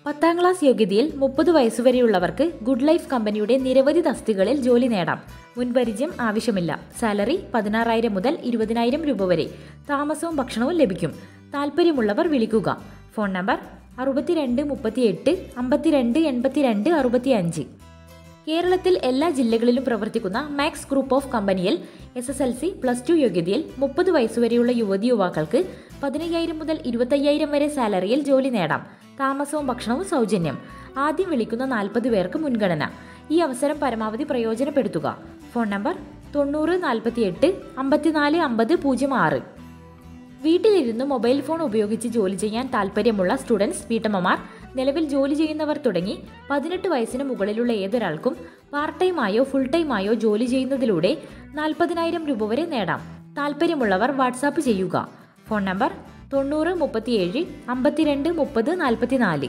പത്താം ക്ലാസ് യോഗ്യതയിൽ മുപ്പത് വയസ്സുവരെയുള്ളവർക്ക് good life കമ്പനിയുടെ നിരവധി തസ്തികളിൽ ജോലി നേടാം മുൻപരിചയം ആവശ്യമില്ല സാലറി പതിനാറായിരം മുതൽ ഇരുപതിനായിരം രൂപ വരെ താമസവും ഭക്ഷണവും ലഭിക്കും താല്പര്യമുള്ളവർ വിളിക്കുക ഫോൺ നമ്പർ അറുപത്തിരണ്ട് മുപ്പത്തിയെട്ട് അമ്പത്തിരണ്ട് എൺപത്തിരണ്ട് അറുപത്തി അഞ്ച് കേരളത്തിൽ എല്ലാ ജില്ലകളിലും പ്രവർത്തിക്കുന്ന മാക്സ് ഗ്രൂപ്പ് ഓഫ് കമ്പനിയിൽ S S L C plus two യോഗ്യതയിൽ മുപ്പത് വയസ്സുവരെയുള്ള യുവതി യുവാക്കൾക്ക് പതിനയ്യായിരം മുതൽ ഇരുപത്തയ്യായിരം വരെ സാലറിയിൽ ജോലി നേടാം താമസവും ഭക്ഷണവും സൗജന്യം ആദ്യം വിളിക്കുന്ന നാൽപ്പത് പേർക്ക് മുൻഗണന ഈ അവസരം പരമാവധി പ്രയോജനപ്പെടുത്തുക ഫോൺ നമ്പർ തൊണ്ണൂറ് നാൽപ്പത്തിയെട്ട് അമ്പത്തിനാല് അമ്പത് പൂജ്യം ആറ് വീട്ടിലിരുന്ന് മൊബൈൽ ഫോൺ ഉപയോഗിച്ച് ജോലി ചെയ്യാൻ താല്പര്യമുള്ള സ്റ്റുഡൻസ് വീട്ടമ്മമാർ നിലവിൽ ജോലി ചെയ്യുന്നവർ തുടങ്ങി പതിനെട്ട് വയസ്സിന് മുകളിലുള്ള ഏതൊരാൾക്കും പാർട്ട് ടൈമായോ ഫുൾ ടൈമായോ ജോലി ചെയ്യുന്നതിലൂടെ നാൽപ്പതിനായിരം രൂപ വരെ നേടാം താല്പര്യമുള്ളവർ വാട്സാപ്പ് ചെയ്യുക ഫോൺ നമ്പർ തൊണ്ണൂറ് മുപ്പത്തിയേഴ് അമ്പത്തിരണ്ട് മുപ്പത് നാൽപ്പത്തിനാല്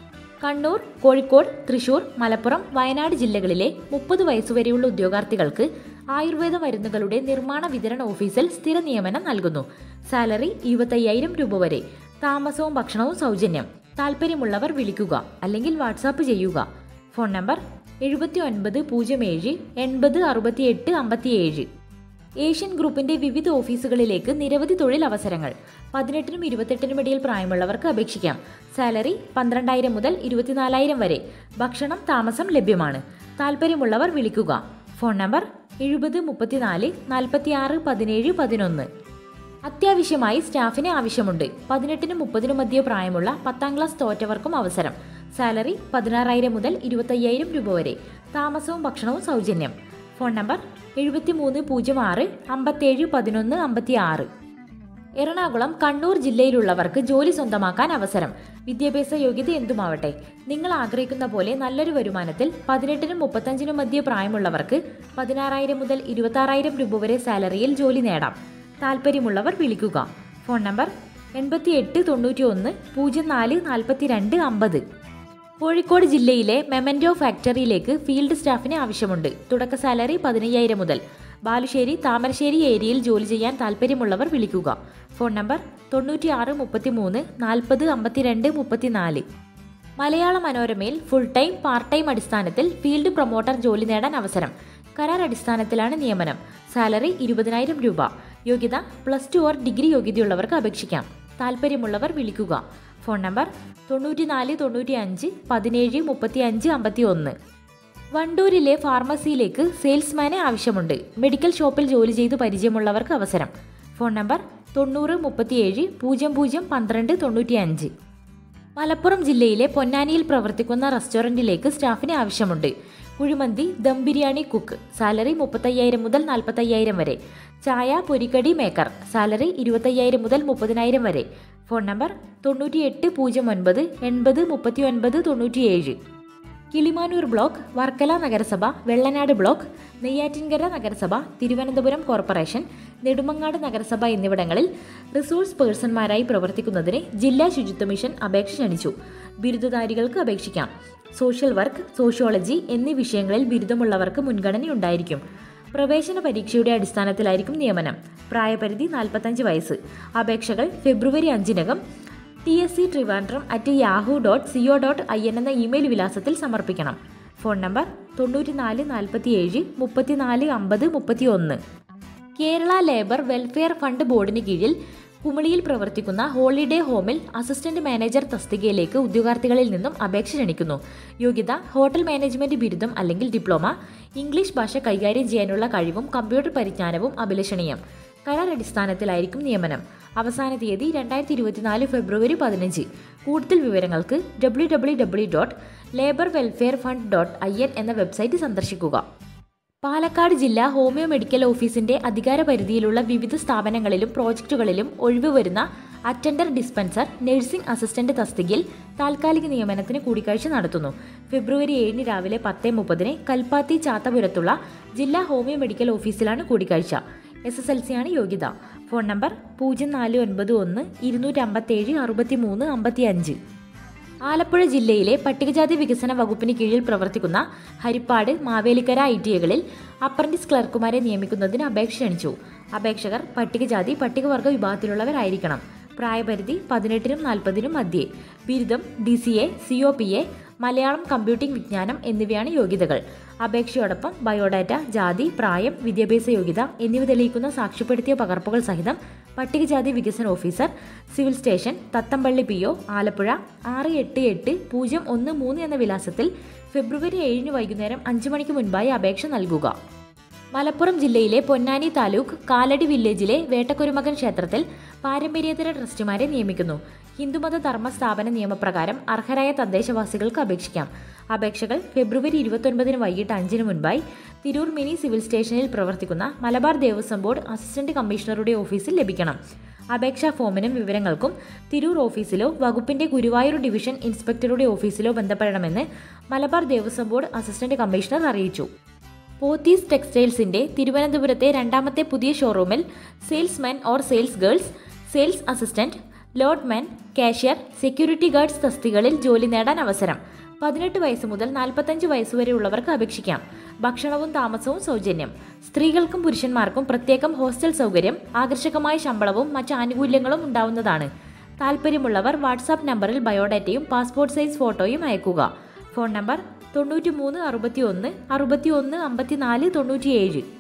കണ്ണൂർ കോഴിക്കോട് തൃശൂർ മലപ്പുറം വയനാട് ജില്ലകളിലെ മുപ്പത് വയസ്സുവരെയുള്ള ഉദ്യോഗാർത്ഥികൾക്ക് ആയുർവേദ മരുന്നുകളുടെ നിർമ്മാണ വിതരണ ഓഫീസിൽ സ്ഥിര നിയമനം നൽകുന്നു സാലറി ഇരുപത്തയ്യായിരം രൂപ വരെ താമസവും ഭക്ഷണവും സൗജന്യം താല്പര്യമുള്ളവർ വിളിക്കുക അല്ലെങ്കിൽ വാട്സാപ്പ് ചെയ്യുക ഫോൺ നമ്പർ എഴുപത്തി ഒൻപത് പൂജ്യം ഏഴ് എൺപത് അറുപത്തിയെട്ട് അമ്പത്തിയേഴ് ഏഷ്യൻ ഗ്രൂപ്പിന്റെ വിവിധ ഓഫീസുകളിലേക്ക് നിരവധി തൊഴിൽ അവസരങ്ങൾ പതിനെട്ടിനും ഇരുപത്തെട്ടിനും ഇടയിൽ പ്രായമുള്ളവർക്ക് അപേക്ഷിക്കാം സാലറി പന്ത്രണ്ടായിരം മുതൽ ഇരുപത്തിനാലായിരം വരെ ഭക്ഷണം താമസം ലഭ്യമാണ് താല്പര്യമുള്ളവർ വിളിക്കുക ഫോൺ നമ്പർ എഴുപത് മുപ്പത്തിനാല് നാൽപ്പത്തിയാറ് പതിനേഴ് പതിനൊന്ന് അത്യാവശ്യമായി സ്റ്റാഫിനെ ആവശ്യമുണ്ട് പതിനെട്ടിനും മുപ്പതിനും മധ്യ പ്രായമുള്ള പത്താം ക്ലാസ് തോറ്റവർക്കും അവസരം സാലറി പതിനാറായിരം മുതൽ ഇരുപത്തയ്യായിരം രൂപ വരെ താമസവും ഭക്ഷണവും സൗജന്യം ഫോൺ നമ്പർ എഴുപത്തി മൂന്ന് പൂജ്യം ആറ് അമ്പത്തേഴ് പതിനൊന്ന് അമ്പത്തി ആറ് എറണാകുളം കണ്ണൂർ ജില്ലയിലുള്ളവർക്ക് ജോലി സ്വന്തമാക്കാൻ അവസരം വിദ്യാഭ്യാസ യോഗ്യത എന്തുമാവട്ടെ നിങ്ങൾ ആഗ്രഹിക്കുന്ന പോലെ നല്ലൊരു വരുമാനത്തിൽ പതിനെട്ടിനും മുപ്പത്തഞ്ചിനും മധ്യ പ്രായമുള്ളവർക്ക് പതിനാറായിരം മുതൽ ഇരുപത്താറായിരം രൂപ വരെ സാലറിയിൽ ജോലി നേടാം താല്പര്യമുള്ളവർ വിളിക്കുക ഫോൺ നമ്പർ എൺപത്തി എട്ട് തൊണ്ണൂറ്റി ഒന്ന് പൂജ്യം നാല് നാൽപ്പത്തി രണ്ട് അമ്പത് കോഴിക്കോട് ജില്ലയിലെ മെമൻറ്റോ ഫാക്ടറിയിലേക്ക് ഫീൽഡ് സ്റ്റാഫിന് ആവശ്യമുണ്ട് തുടക്ക സാലറി പതിനയ്യായിരം മുതൽ ബാലുശ്ശേരി താമരശ്ശേരി ഏരിയയിൽ ജോലി ചെയ്യാൻ താല്പര്യമുള്ളവർ വിളിക്കുക ഫോൺ നമ്പർ തൊണ്ണൂറ്റി ആറ് മുപ്പത്തി മൂന്ന് നാൽപ്പത് അമ്പത്തിരണ്ട് മുപ്പത്തിനാല് മലയാള മനോരമയിൽ ഫുൾ ടൈം പാർട്ട് ടൈം അടിസ്ഥാനത്തിൽ ഫീൽഡ് പ്രൊമോട്ടർ ജോലി നേടാൻ അവസരം കരാർ അടിസ്ഥാനത്തിലാണ് നിയമനം സാലറി ഇരുപതിനായിരം രൂപ യോഗ്യത പ്ലസ് ടു ഓർ ഡിഗ്രി യോഗ്യതയുള്ളവർക്ക് അപേക്ഷിക്കാം താല്പര്യമുള്ളവർ വിളിക്കുക ഫോൺ നമ്പർ തൊണ്ണൂറ്റിനാല് തൊണ്ണൂറ്റി അഞ്ച് പതിനേഴ് മുപ്പത്തി അഞ്ച് അമ്പത്തി ഒന്ന് വണ്ടൂരിലെ ഫാർമസിയിലേക്ക് സെയിൽസ്മാനെ ആവശ്യമുണ്ട് മെഡിക്കൽ ഷോപ്പിൽ ജോലി ചെയ്ത് പരിചയമുള്ളവർക്ക് അവസരം ഫോൺ നമ്പർ തൊണ്ണൂറ് മുപ്പത്തിയേഴ് പൂജ്യം പൂജ്യം പന്ത്രണ്ട് തൊണ്ണൂറ്റി അഞ്ച് മലപ്പുറം ജില്ലയിലെ പൊന്നാനിയിൽ പ്രവർത്തിക്കുന്ന റെസ്റ്റോറൻറ്റിലേക്ക് സ്റ്റാഫിനെ ആവശ്യമുണ്ട് കുഴിമന്തി ദം ബിരിയാണി കുക്ക് സാലറി മുപ്പത്തയ്യായിരം മുതൽ നാൽപ്പത്തയ്യായിരം വരെ ചായ പൊരിക്കടി മേക്കർ സാലറി ഇരുപത്തയ്യായിരം മുതൽ മുപ്പതിനായിരം വരെ ഫോൺ നമ്പർ തൊണ്ണൂറ്റിയെട്ട് പൂജ്യം ഒൻപത് എൺപത് മുപ്പത്തി ഒൻപത് തൊണ്ണൂറ്റിയേഴ് കിളിമാനൂർ ബ്ലോക്ക് വർക്കല നഗരസഭ വെള്ളനാട് ബ്ലോക്ക് നെയ്യാറ്റിൻകര നഗരസഭ തിരുവനന്തപുരം കോർപ്പറേഷൻ നെടുമങ്ങാട് നഗരസഭ എന്നിവിടങ്ങളിൽ റിസോഴ്സ് പേഴ്സൺമാരായി പ്രവർത്തിക്കുന്നതിന് ജില്ലാ ശുചിത്വ മിഷൻ അപേക്ഷ ക്ഷണിച്ചു ബിരുദധാരികൾക്ക് അപേക്ഷിക്കാം സോഷ്യൽ വർക്ക് സോഷ്യോളജി എന്നീ വിഷയങ്ങളിൽ ബിരുദമുള്ളവർക്ക് മുൻഗണനയുണ്ടായിരിക്കും പ്രവേശന പരീക്ഷയുടെ അടിസ്ഥാനത്തിലായിരിക്കും നിയമനം പ്രായപരിധി നാൽപ്പത്തഞ്ച് വയസ്സ് അപേക്ഷകൾ ഫെബ്രുവരി അഞ്ചിനകം T S C Trivandrum at Yahoo dot C O dot I N എന്ന ഇമെയിൽ വിലാസത്തിൽ സമർപ്പിക്കണം ഫോൺ നമ്പർ തൊണ്ണൂറ്റിനാല് നാൽപ്പത്തിയേഴ് മുപ്പത്തിനാല് അമ്പത് മുപ്പത്തി ഒന്ന് കേരള ലേബർ വെൽഫെയർ ഫണ്ട് ബോർഡിന് കീഴിൽ കുമളിയിൽ പ്രവർത്തിക്കുന്ന ഹോളിഡേ ഹോമിൽ അസിസ്റ്റന്റ് മാനേജർ തസ്തികയിലേക്ക് ഉദ്യോഗാർത്ഥികളിൽ നിന്നും അപേക്ഷ ക്ഷണിക്കുന്നു യോഗ്യത ഹോട്ടൽ മാനേജ്മെന്റ് ബിരുദം അല്ലെങ്കിൽ ഡിപ്ലോമ ഇംഗ്ലീഷ് ഭാഷ കൈകാര്യം ചെയ്യാനുള്ള കഴിവും കമ്പ്യൂട്ടർ പരിജ്ഞാനവും അഭിലഷണീയം കരാർ അടിസ്ഥാനത്തിലായിരിക്കും നിയമനം അവസാന തീയതി രണ്ടായിരത്തി ഇരുപത്തിനാല് ഫെബ്രുവരി പതിനഞ്ച് കൂടുതൽ വിവരങ്ങൾക്ക് W W W dot labour welfare fund dot I N എന്ന വെബ്സൈറ്റ് സന്ദർശിക്കുക പാലക്കാട് ജില്ലാ ഹോമിയോ മെഡിക്കൽ ഓഫീസിന്റെ അധികാര പരിധിയിലുള്ള വിവിധ സ്ഥാപനങ്ങളിലും പ്രോജക്റ്റുകളിലും ഒഴിവ് വരുന്ന അറ്റൻഡർ ഡിസ്പെൻസർ നഴ്സിംഗ് അസിസ്റ്റന്റ് തസ്തികയിൽ താൽക്കാലിക നിയമനത്തിന് കൂടിക്കാഴ്ച നടത്തുന്നു ഫെബ്രുവരി ഏഴിന് രാവിലെ പത്ത് മുപ്പതിന് കൽപ്പാത്തി ചാത്തപുരത്തുള്ള ജില്ലാ ഹോമിയോ മെഡിക്കൽ ഓഫീസിലാണ് കൂടിക്കാഴ്ച എസ് എസ് എൽ സി ആണ് യോഗ്യത ഫോൺ നമ്പർ പൂജ്യം നാല് ഒൻപത് ഒന്ന് ഇരുന്നൂറ്റി അമ്പത്തേഴ് അറുപത്തി മൂന്ന് അമ്പത്തി അഞ്ച് ആലപ്പുഴ ജില്ലയിലെ പട്ടികജാതി വികസന വകുപ്പിന് കീഴിൽ പ്രവർത്തിക്കുന്ന ഹരിപ്പാട് മാവേലിക്കര ഐ ടി ഐകളിൽ അപ്രന്റീസ് ക്ലർക്കുമാരെ നിയമിക്കുന്നതിന് അപേക്ഷ ക്ഷണിച്ചു അപേക്ഷകർ പട്ടികജാതി പട്ടികവർഗ വിഭാഗത്തിലുള്ളവരായിരിക്കണം പ്രായപരിധി പതിനെട്ടിനും നാൽപ്പതിനും മധ്യേ ബിരുദം D C A C O P A Malayalam computing വിജ്ഞാനം എന്നിവയാണ് യോഗ്യതകൾ അപേക്ഷയോടൊപ്പം ബയോഡാറ്റ ജാതി പ്രായം വിദ്യാഭ്യാസ യോഗ്യത എന്നിവ തെളിയിക്കുന്ന സാക്ഷ്യപ്പെടുത്തിയ പകർപ്പുകൾ സഹിതം പട്ടികജാതി വികസന officer civil station Thathampally P O Alappuzha ആറ് എട്ട് എട്ട് പൂജ്യം ഒന്ന് മൂന്ന് എന്ന വിലാസത്തിൽ ഫെബ്രുവരി ഏഴിന് വൈകുന്നേരം അഞ്ച് മണിക്ക് മുൻപായി അപേക്ഷ നൽകുക മലപ്പുറം ജില്ലയിലെ പൊന്നാനി താലൂക്ക് കാലടി വില്ലേജിലെ വേട്ടക്കുരുമകൻ ക്ഷേത്രത്തിൽ പാരമ്പര്യേതര ട്രസ്റ്റിമാരെ നിയമിക്കുന്നു ഹിന്ദുമത ധർമ്മ സ്ഥാപന നിയമപ്രകാരം അർഹരായ തദ്ദേശവാസികൾക്ക് അപേക്ഷിക്കാം അപേക്ഷകൾ ഫെബ്രുവരി ഇരുപത്തൊൻപതിന് വൈകിട്ട് അഞ്ചിന് മുൻപായി തിരൂർ മിനി സിവിൽ സ്റ്റേഷനിൽ പ്രവർത്തിക്കുന്ന മലബാർ ദേവസ്വം ബോർഡ് അസിസ്റ്റന്റ് കമ്മീഷണറുടെ ഓഫീസിൽ ലഭിക്കണം അപേക്ഷാ ഫോമിനും വിവരങ്ങൾക്കും തിരൂർ ഓഫീസിലോ വകുപ്പിന്റെ ഗുരുവായൂർ ഡിവിഷൻ ഇൻസ്പെക്ടറുടെ ഓഫീസിലോ ബന്ധപ്പെടണമെന്ന് Malabar Devaswom board assistant commissioner അറിയിച്ചു പോത്തീസ് ടെക്സ്റ്റൈൽസിന്റെ തിരുവനന്തപുരത്തെ രണ്ടാമത്തെ പുതിയ ഷോറൂമിൽ salesman or sales girls sales assistant loadman cashier security guards തസ്തികളിൽ ജോലി നേടാൻ അവസരം പതിനെട്ട് വയസ്സ് മുതൽ നാൽപ്പത്തഞ്ച് വയസ്സുവരെയുള്ളവർക്ക് അപേക്ഷിക്കാം ഭക്ഷണവും താമസവും സൗജന്യം സ്ത്രീകൾക്കും പുരുഷന്മാർക്കും പ്രത്യേകം ഹോസ്റ്റൽ സൗകര്യം ആകർഷകമായ ശമ്പളവും മറ്റ് ആനുകൂല്യങ്ങളും ഉണ്ടാവുന്നതാണ് താല്പര്യമുള്ളവർ വാട്സാപ്പ് നമ്പറിൽ ബയോഡാറ്റയും പാസ്പോർട്ട് സൈസ് ഫോട്ടോയും അയക്കുക ഫോൺ നമ്പർ തൊണ്ണൂറ്റി മൂന്ന് അറുപത്തി ഒന്ന് അറുപത്തി ഒന്ന് അമ്പത്തിനാല് തൊണ്ണൂറ്റിയേഴ്